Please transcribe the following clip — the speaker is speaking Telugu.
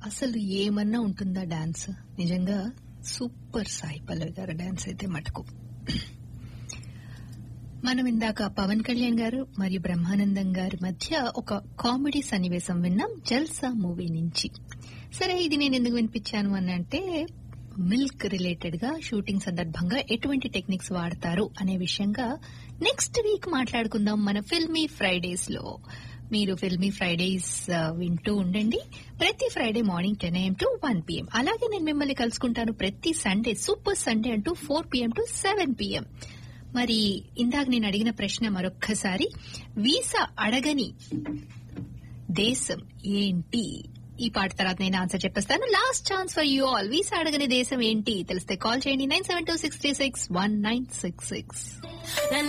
అసలు ఏమన్నా ఉంటుందా డాన్స్ నిజంగా సూపర్ సాయి పల్లవి గారు డాన్స్ అయితే మటుకు మనం ఇందాక పవన్ కళ్యాణ్ గారు మరియు బ్రహ్మానందం గారి మధ్య ఒక కామెడీ సన్నివేశం విన్నాం జల్సా మూవీ నుంచి సరే ఇది నేను ఎందుకు వినిపించాను అని అంటే మిల్క్ రిలేటెడ్ గా షూటింగ్ సందర్భంగా ఎటువంటి టెక్నిక్స్ వాడతారు అనే విషయంగా నెక్స్ట్ వీక్ మాట్లాడుకుందాం మన ఫిల్మీ ఫ్రైడేస్ లో మీరు ఫిల్మీ ఫ్రైడేస్ ఆ, వింటూ ఉండండి ప్రతి Friday morning ten AM to one PM అలాగే నేను మిమ్మల్ని కలుసుకుంటాను ప్రతి సండే సూపర్ సండే అంటూ four PM to seven PM మరి ఇందాక నేను అడిగిన ప్రశ్న మరొక్కసారి వీసా అడగని దేశం ఏంటి ఈ పాట తర్వాత నేను ఆన్సర్ చెప్పేస్తాను last chance for you all visa అడగని దేశం ఏంటి తెలిస్తే కాల్ చేయండి nine seven two six three six one nine six six